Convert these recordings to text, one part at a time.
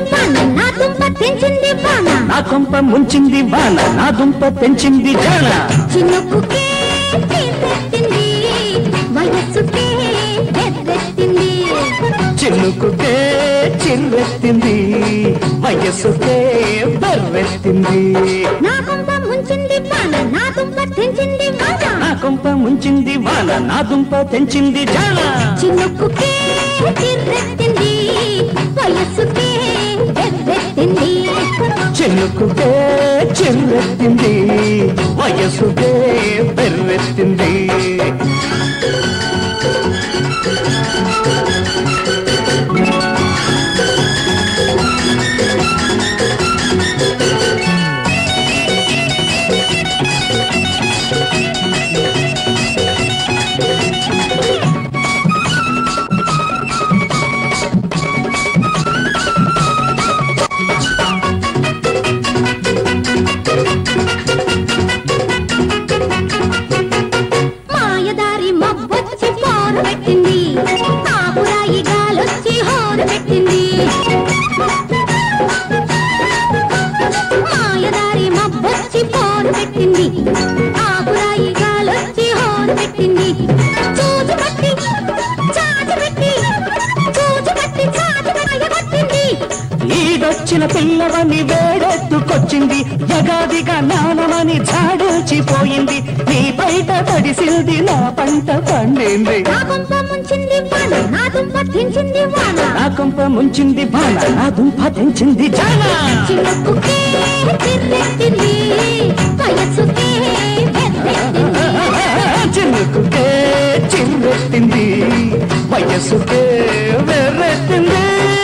వాన నా దుంప తెంచింది వాన నా కొంప ముంచింది వాన నా దుంప తెంచింది జాన చినుకుకే తీరెత్తింది వయస్సుకే ఎత్తెత్తింది చిన్నుకుకే చిర్రెత్తింది వయస్సుకే బర్రెత్తింది నా కొంప ముంచింది వాన నా దుంప తెంచింది వాన నా కొంప ముంచింది వాన నా దుంప తెంచింది జాన చినుకుకే తీరెత్తింది వయస్సుకే ఎత్తెత్తింది చిన్నుకుకే చిర్రెత్తింది వయస్సుకే బెర్రెత్తింది మాయదారి మబ్బొచ్చి పోరు పెట్టింది ఆకురాయి గాలొచ్చి హోరు పెట్టింది మాయదారి మబ్బొచ్చి పోరు పెట్టింది ఆకురాయి గాలొచ్చి హోరు పెట్టింది చూచు పట్టి చాచి పెట్టి చూచు పట్టి చాచి పట్టింది ఈడొచ్చిన పిల్లవని వేడెత్తుకొచ్చింది జగాదిగా నానమని జాడొచ్చిపోయింది నీ బయట తడిసింది నా పంట పండింది నా కొంప ముంచింది వాన నా దుంప తెంచింది వాన నా కొంప ముంచింది బాణ నా దుంప తెంచింది జాన చినుకుకే తిర్రెత్తింది వయస్సుకే ఎత్తెత్తింది చిన్నుకుకే చిర్రెత్తింది వయస్సుకే వెర్రెత్తింది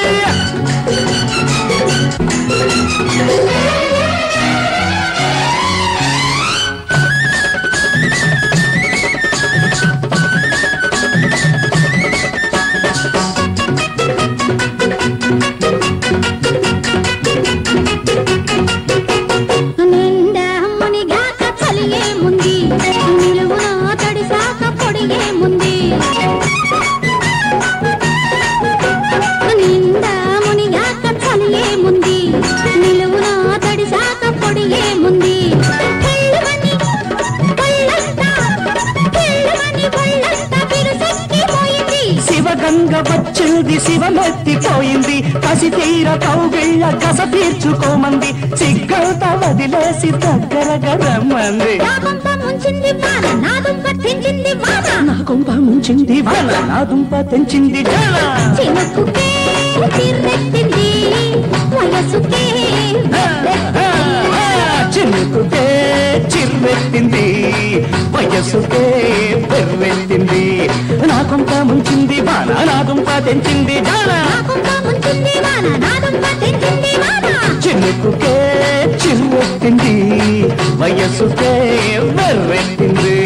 నిండా మునిగాక చలి ఏముంది నిలువున తడిసాక పొడి ఏముంది నిండా మునిగాక చలి ఏముంది నిలువున తడిసాక పొడి ఏముంది తెల్లవని ఒళ్ళంతా తెల్లవని ఒళ్ళంతా బిరుసెక్కిపోయింది శివగంగ వచ్చింది శివమెత్తిపోయింది కసి తీర కౌగిళ్ళ కస తీర్చుకోమంది సిగ్గంత వదిలేసి దగ్గరగా రమ్మంది నా కొంప ముంచింది వాన నా దుంప తెంచింది వాన నా కొంప ముంచింది వాన నా దుంప తెంచింది జాన చినుకుకే తిర్రెత్తింది వయసుకే చిన్నుకుకే చిర్రెత్తింది వయస్సుకే బెర్రెత్తింది నా కొంప ముంచింది వాన నా దుంప తెంచింది జాన నాకుంప ముంచింది వాన నాదుంప తెంచింది వాన చిన్నుకుకే చిర్రెత్తింది వయస్సుకే బెర్రెత్తింది